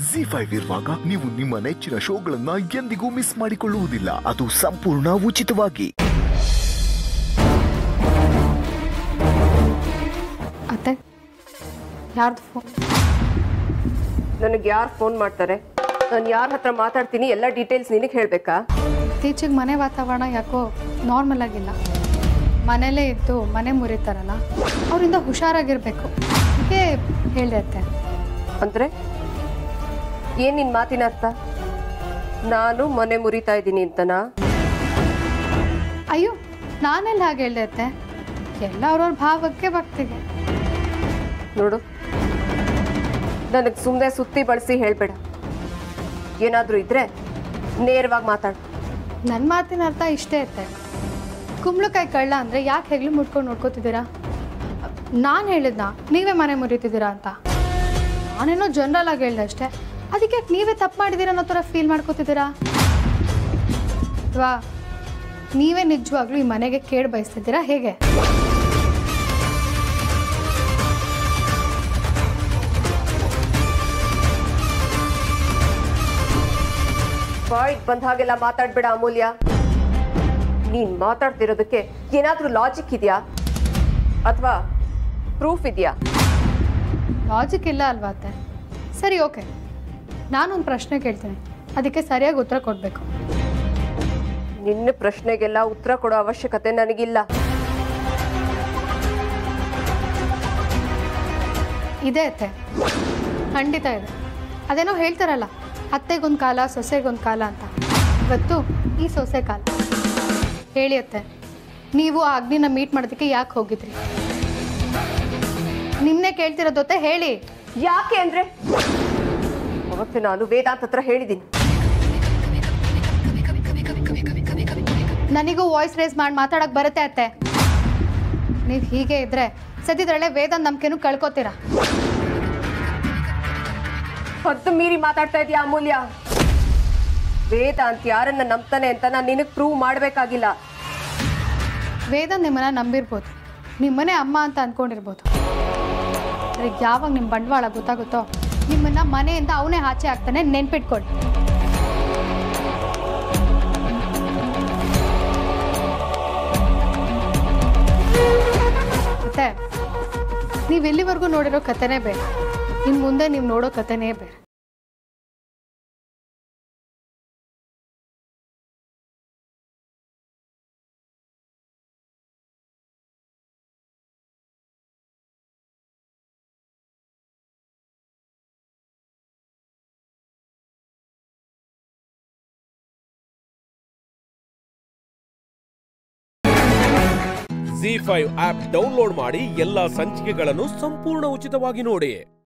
G five ಇರುವಾಗ ನೀವು ನಿಮ್ಮ ನೆಚ್ಚಿನ ಶೋಗಳನ್ನ ಎಂದಿಗೂ ಮಿಸ್ ಮಾಡಿಕೊಳ್ಳುವುದಿಲ್ಲ ಅದು ಸಂಪೂರ್ಣ ಉಚಿತವಾಗಿ ಅತ್ತೆ ಯಾರ್ದು ಫೋನ್ ನನಗೆ ಯಾರು ಫೋನ್ ಮಾಡ್ತಾರೆ ನಾನು ಯಾರ ಹತ್ರ ಮಾತಾಡ್ತೀನಿ ಎಲ್ಲ ಡೀಟೇಲ್ಸ್ ನಿನಗೆ ಹೇಳಬೇಕಾ ಇತ್ತೀಚೆಗೆ ಮನೆ ವಾತಾವರಣ ಯಾಕೋ ನಾರ್ಮಲ್ ಆಗಿಲ್ಲ ಮನೇಲೇ ಇದ್ದು ಮನೆ ಮುರಿತಾರಲ್ಲ ಅವರಿಂದ ಹುಷಾರಾಗಿರ್ಬೇಕು ಹೀಗೆ ಹೇಳಿದೆ ಅತ್ತೆ ಅಂದರೆ ಏನು ನಿನ್ನ ಮಾತಿನ ಅರ್ಥ ನಾನು ಮನೆ ಮುರಿತಾ ಇದ್ದೀನಿ ಅಂತನಾ ಅಯ್ಯೋ ನಾನೆಲ್ಲ ಹಾಗೆ ಹೇಳ್ದೆ ಅತ್ತೆ ಎಲ್ಲ ಅವ್ರವ್ರ ಭಾವಕ್ಕೆ ಭಕ್ತಿಗೆ ನೋಡು ನನಗೆ ಸುಮ್ಮನೆ ಸುತ್ತಿ ಬಳಸಿ ಹೇಳಬೇಡ ಏನಾದರೂ ಇದ್ರೆ ನೇರವಾಗಿ ಮಾತಾಡು ನನ್ನ ಮಾತಿನ ಅರ್ಥ ಇಷ್ಟೇ ಅತ್ತೆ ಕುಂಬಳಕಾಯಿ ಕಳ್ಳ ಅಂದರೆ ಯಾಕೆ ಹೆಗ್ಲು ಮುಟ್ಕೊಂಡು ನೋಡ್ಕೋತಿದ್ದೀರಾ ನಾನು ಹೇಳಿದ್ನ ನೀವೇ ಮನೆ ಮುರಿತಿದ್ದೀರಾ ಅಂತ ನಾನೇನೋ ಜನರಲ್ ಆಗಿ ಹೇಳ್ದೆ ಅಷ್ಟೇ ಅದಕ್ಕೆ ಯಾಕೆ ನೀವೇ ತಪ್ಪು ಮಾಡಿದ್ದೀರಾ ಅನ್ನೋ ಥರ ಫೀಲ್ ಮಾಡ್ಕೋತಿದ್ದೀರಾ ಅಥವಾ ನೀವೇ ನಿಜವಾಗ್ಲೂ ಈ ಮನೆಗೆ ಕೇಳಿ ಬಯಸ್ತಿದ್ದೀರಾ ಹೇಗೆ ಬಾಯ್ಗೆ ಬಂದ ಹಾಗೆಲ್ಲ ಮಾತಾಡ್ಬೇಡ ಅಮೂಲ್ಯ ನೀನ್ ಮಾತಾಡ್ತಿರೋದಕ್ಕೆ ಏನಾದ್ರೂ ಲಾಜಿಕ್ ಇದೆಯಾ ಅಥವಾ ಪ್ರೂಫ್ ಇದೆಯಾ ಲಾಜಿಕ್ ಇಲ್ಲ ಅಲ್ವಾ ಅತ್ತೆ ಸರಿ ಓಕೆ ನಾನೊಂದು ಪ್ರಶ್ನೆ ಕೇಳ್ತೀನಿ ಅದಕ್ಕೆ ಸರಿಯಾಗಿ ಉತ್ತರ ಕೊಡಬೇಕು ನಿನ್ನ ಪ್ರಶ್ನೆಗೆಲ್ಲ ಉತ್ತರ ಕೊಡೋ ಅವಶ್ಯಕತೆ ನನಗಿಲ್ಲ ಇದೆ ಅತ್ತೆ ಖಂಡಿತ ಇದೆ ಅದೇನೋ ಹೇಳ್ತಾರಲ್ಲ ಅತ್ತೆಗೊಂದು ಕಾಲ ಸೊಸೆಗೊಂದು ಕಾಲ ಅಂತ ಇವತ್ತು ಈ ಸೊಸೆ ಕಾಲ ಹೇಳಿ ಅತ್ತೆ ನೀವು ಆ ಅಗ್ನಿನ ಮೀಟ್ ಮಾಡೋದಕ್ಕೆ ಯಾಕೆ ಹೋಗಿದ್ರಿ ನಿನ್ನೆ ಕೇಳ್ತಿರೋದೊತ್ತೆ ಹೇಳಿ ಯಾಕೆ ಅಂದ್ರೆ ಅವತ್ತು ನಾನು ವೇದಾಂತ್ ಹತ್ರ ಹೇಳಿದ್ದೀನಿ ನನಗೂ ವಾಯ್ಸ್ ರೇಸ್ ಮಾಡಿ ಮಾತಾಡಕ್ಕೆ ಬರುತ್ತೆ ಅತ್ತೆ ನೀವು ಹೀಗೆ ಇದ್ರೆ ಸದ್ಯದ್ರಲ್ಲೇ ವೇದಾಂತ್ ನಂಬಿಕೆನೂ ಕಳ್ಕೊತೀರಾ ಹೊತ್ತು ಮೀರಿ ಮಾತಾಡ್ತಾ ಇದೀಯ ಅಮೂಲ್ಯ ವೇದಾಂತ್ ಯಾರನ್ನ ನಂಬ್ತಾನೆ ಅಂತ ನಾನು ನಿನಗೆ ಪ್ರೂವ್ ಮಾಡಬೇಕಾಗಿಲ್ಲ ವೇದಾಂತ್ ನಿಮ್ಮನ್ನ ನಂಬಿರ್ಬೋದು ನಿಮ್ಮನೆ ಅಮ್ಮ ಅಂತ ಅಂದ್ಕೊಂಡಿರ್ಬೋದು ಆದ್ರೆ ಯಾವಾಗ ನಿಮ್ಮ ಬಂಡವಾಳ ಗೊತ್ತಾಗುತ್ತೋ ನಿಮ್ಮನ್ನ ಮನೆಯಿಂದ ಅವನೇ ಆಚೆ ಹಾಕ್ತಾನೆ ನೆನ್ಪಿಟ್ಕೊಳ್ಳಿ ಮತ್ತೆ ನೀವು ಎಲ್ಲಿವರೆಗೂ ನೋಡಿರೋ ಕಥೆನೇ ಬೇರೆ ಇನ್ನು ಮುಂದೆ ನೀವು ನೋಡೋ ಕಥೆನೇ ಬೇರೆ ಜಿ ಫೈವ್ ಆಪ್ ಡೌನ್ಲೋಡ್ ಮಾಡಿ ಎಲ್ಲಾ ಸಂಚಿಕೆಗಳನ್ನು ಸಂಪೂರ್ಣ ಉಚಿತವಾಗಿ ನೋಡಿ